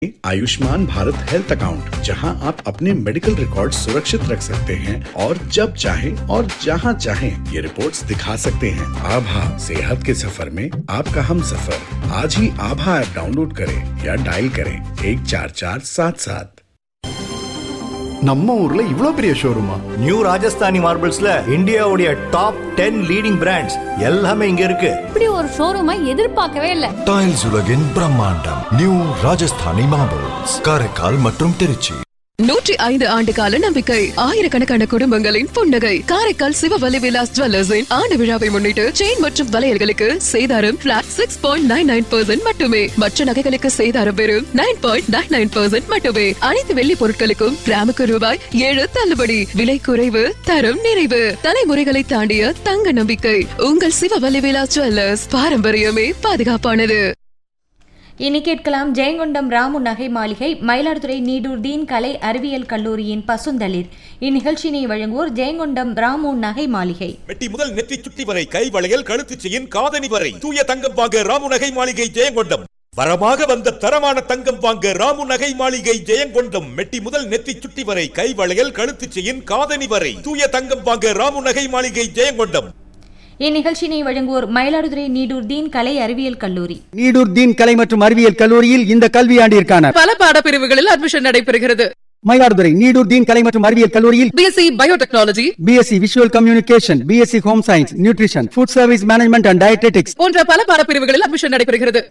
Ayushman Bharat health account जहां आप अपने मेडिकल रिकॉर्ड सुरक्षित रख सकते हैं और जब चाहें और जहां चाहें ये रिपोर्ट्स दिखा सकते हैं आभा सेहत के सफर में आपका हम सफर आज ही आभा ऐप डाउनलोड करें या डायल करें एक चार चार सात सात நம்ம ஊர்ல இவ்ளோ பெரிய ஷோரூமா நியூ ராஜஸ்தானி மார்பிள்ஸ்ல இந்தியாவுடைய டாப் டென் லீடிங் பிராண்ட்ஸ் எல்லாமே இங்க இருக்கு இப்படி ஒரு ஷோரூமை எதிர்பார்க்கவே இல்ல டைல்ஸ் உலகின் பிரம்மாண்டம் நியூ ராஜஸ்தானி மார்பிள்ஸ் காரைக்கால் மற்றும் திருச்சி நூற்றி ஐந்து ஆண்டு கால நம்பிக்கை ஆயிரக்கணக்கான குடும்பங்களின் புன்னகை காரைக்கால் சிவவலி விலாஸ் ஜுவல்லர்ஸின் ஆண்டு விழாவை முன்னிட்டு செயின் மற்றும் வளையல்களுக்கு சேதாரம் flat six point nine nine percent மட்டுமே மற்ற நகைகளுக்கு சேதாரம் வெறும் nine point nine nine percent மட்டுமே அனைத்து வெள்ளி பொருட்களுக்கும் கிராமுக்கு ரூபாய் ஏழு தள்ளுபடி விலை குறைவு தரம் நிறைவு தலைமுறைகளை தாண்டிய தங்க நம்பிக்கை உங்கள் சிவவலி விலாஸ் ஜுவல்லர்ஸ் பாரம்பரியமே பாதுகாப்பானது இனி கேட்கலாம் ஜெயங்கொண்டம் ராமு நகை மாளிகை மயிலாடுதுறை நீடூர் தீன் கலை அறிவியல் கல்லூரியின் பசுந்தளிர் இந்நிகழ்ச்சியினை வழங்குவோர் ஜெயங்கொண்டம் ராமு நகை மாளிகை மெட்டி முதல் நெற்றி சுட்டி வரை கை வளையல் கழுத்து செயின் காதணி வரை தூய தங்கம் வாங்க ராமு நகை மாளிகை ஜெயங்கொண்டம் வரமாக வந்த தரமான தங்கம் வாங்க ராமு நகை மாளிகை ஜெயங்கொண்டம் மெட்டி முதல் நெத்தி சுட்டி வரை கை வளையல் கழுத்து செயின் காதணி வரை தூய தங்கம் வாங்க ராமு நகை மாளிகை ஜெயங்கொண்டம் இந்நிகழ்ச்சியினை வழங்குவோர் மயிலாடுதுறை நீடூர் தீன் கலை அறிவியல் கல்லூரி நீடூர் தீன் கலை மற்றும் அறிவியல் கல்லூரியில் இந்த கல்வியாண்டிற்கான பல பாடப்பிரிவுகளில் அட்மிஷன் நடைபெறுகிறது மயிலாடுதுறை நீடூர் தீன் கலை மற்றும் அறிவியல் கல்லூரியில் BSc biotechnology BSc visual communication BSc home science nutrition food service management and dietetics போன்ற பல பாடப்பிரிவுகளில் அட்மிஷன் நடைபெறுகிறது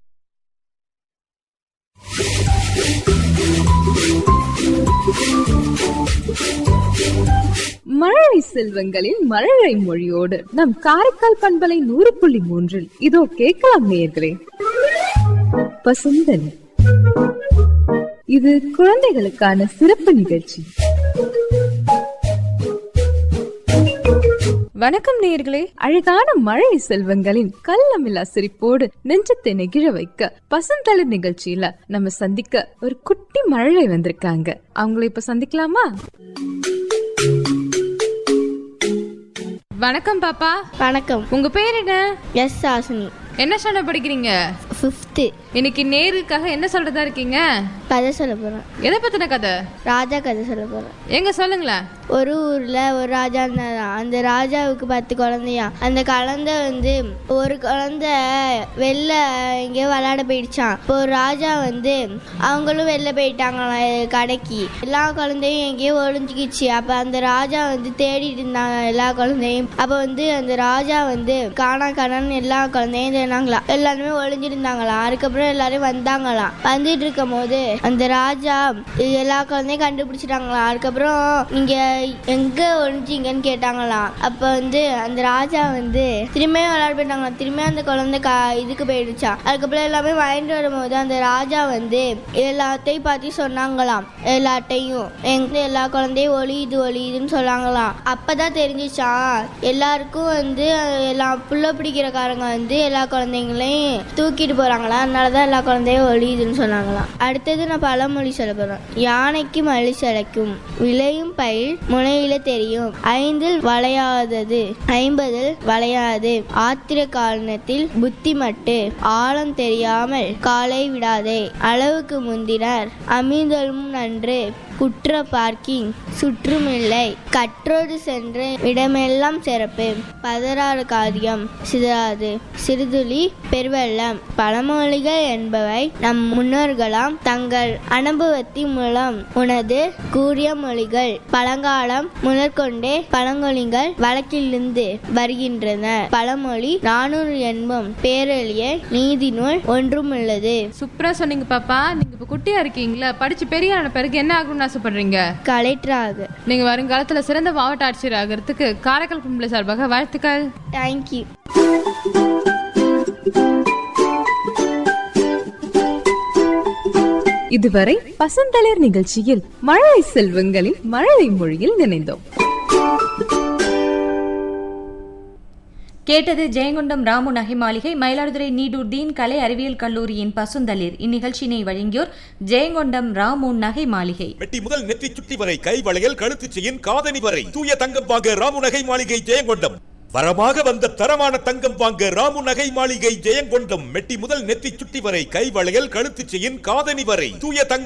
மழலை செல்வங்களின் மழலை மொழியோடு நம் காரைக்கால் பண்பலை நூறு புள்ளி மூன்றில் இதோ கேட்கலாம் நேயர்களே பசுந்தன் இது குழந்தைகளுக்கான சிறப்பு நிகழ்ச்சி வணக்கம் நேயர்களே அழகான மழை செல்வங்களின் கள்ளமில்லா சிரிப்போடு நெஞ்சத்தை நெகிழ வைக்க பசுந்தளிர் நிகழ்ச்சியில நம்ம சந்திக்க ஒரு குட்டி மழலை வந்திருக்காங்க அவங்கள இப்ப சந்திக்கலாமா வணக்கம் பாப்பா வணக்கம் உங்க பேர் என்ன எஸ் சாசினி என்ன ஸ்டாண்டர்ட் படிக்கிறீங்க ஃபிஃப்த்து இன்னைக்கு நேருக்காக என்ன சொல்றதா இருக்கீங்க கதை சொல்ல போகிறேன் எதை பத்தின கதை ராஜா கதை சொல்ல போகிறேன் எங்க சொல்லுங்களேன் ஒரு ஊரில் ஒரு ராஜா இருந்தாராம் அந்த ராஜாவுக்கு பத்து குழந்தையா அந்த குழந்தை வந்து ஒரு குழந்தை வெளில எங்கேயோ விளையாட போயிடுச்சான் இப்போ ஒரு ராஜா வந்து அவங்களும் வெளில போயிட்டாங்களாம் எ- கடைக்கு எல்லா குழந்தையும் எங்கேயோ ஒளிஞ்சுக்கிச்சு அப்போ அந்த ராஜா வந்து தேடிட்டு இருந்தாங்க எல்லா குழந்தையும் அப்போ வந்து அந்த ராஜா வந்து காணா காணான்னு எல்லா குழந்தையும் தேடினாங்களாம் எல்லாருமே ஒளிஞ்சிருந்தாங்களாம் அதுக்கப்புறம் எல்லாரும் வந்தாங்களாம் வந்துட்டு இருக்கும் போது அந்த ராஜா எல்லா குழந்தையும் கண்டுபிடிச்சிட்டாங்களாம் அதுக்கப்புறம் நீங்க எங்க ஒளிஞ்சீங்கன்னு கேட்டாங்களாம் அப்ப வந்து அந்த ராஜா வந்து திரும்பியும் விளையாட போயிட்டாங்களாம் திரும்பியும் அந்த குழந்தை கா இதுக்கு போயிடுச்சான் அதுக்கப்புறம் எல்லாமே வாங்கிட்டு வரும்போது அந்த ராஜா வந்து எல்லாத்தையும் பார்த்து சொன்னாங்களாம் எல்லாட்டையும் எங்க எல்லா குழந்தையும் ஒளியுது ஒளியுதுன்னு சொன்னாங்களாம் அப்பதான் தெரிஞ்சிச்சான் எல்லாருக்கும் வந்து எல்லாம் புள்ள பிடிக்கிறக்காரங்க வந்து எல்லா குழந்தைங்களையும் தூக்கிட்டு போறாங்களாம் அதனாலதான் எல்லா குழந்தையும் ஒளியுதுன்னு சொன்னாங்களாம் அடுத்தது நான் பழமொழி சொல்ல போறேன் யானைக்கு மழை சளைக்கும் விளையும் பயில் முனையில தெரியும் ஐந்தில் வளையாதது ஐம்பதில் வளையாது ஆத்திர காரணத்தில் புத்தி மட்டு ஆழம் தெரியாமல் காலை விடாதே அளவுக்கு முந்தினர் அமிர்தலும் நன்று குற்ற பார்க்கிங் சுற்றுமில்லை கற்றோடு சென்று இடமெல்லாம் சிறப்பு பதறாறு காரியம் சிதறாது சிறுதுளி பெருவெள்ளம் பழமொழிகள் என்பவை நம் முன்னோர்களாம் தங்கள் அனுபவத்தின் மூலம் உனது கூறிய மொழிகள் பழங்காலம் முதற்கொண்டே பழங்கொழிகள் வழக்கிலிருந்து வருகின்றன பழமொழி நானூறு என்பம் பேரெளிய நீதி நூல் ஒன்றும் உள்ளது சூப்பரா சொன்னீங்க பாப்பா நீங்க இப்ப குட்டியா இருக்கீங்களா படிச்சு பெரிய ஆன பிறகு என்ன ஆகணும்னு ஆசைப்படுறீங்க கலெக்டராக நீங்க வருங்காலத்துல சிறந்த மாவட்ட ஆட்சியர் ஆகிறதுக்கு காரைக்கால் பொம்பளை சார்பாக வாழ்த்துக்கள் தேங்க்யூ இதுவரை பசுந்தளிர் நிகழ்ச்சியில் மழலை செல்வங்களின் மழலை மொழியில் நினைந்தோம் கேட்டது ஜெயங்கொண்டம் ராமு நகை மாளிகை மயிலாடுதுறை நீடூர் தீன் கலை அறிவியல் கல்லூரியின் பசுந்தளிர் இந்நிகழ்ச்சியினை வழங்கியோர் ஜெயங்கொண்டம் ராமு நகை மாளிகை மெட்டி முதல் நெற்றி சுட்டி வரை கை வளையல் கழுத்து செயின் காதணி வரை தூய தங்கம் வாங்க ராமு நகை மாளிகை ஜெயங்கொண்டம் வரமாக வந்த தரமான தங்கம் வாங்க ராமு நகை மாளிகை ஜெயங்கொண்டம் மெட்டி முதல் நெத்தி சுட்டி வரை கை வளையல் கழுத்து செயின் காதணி வரை தூய தங்கம்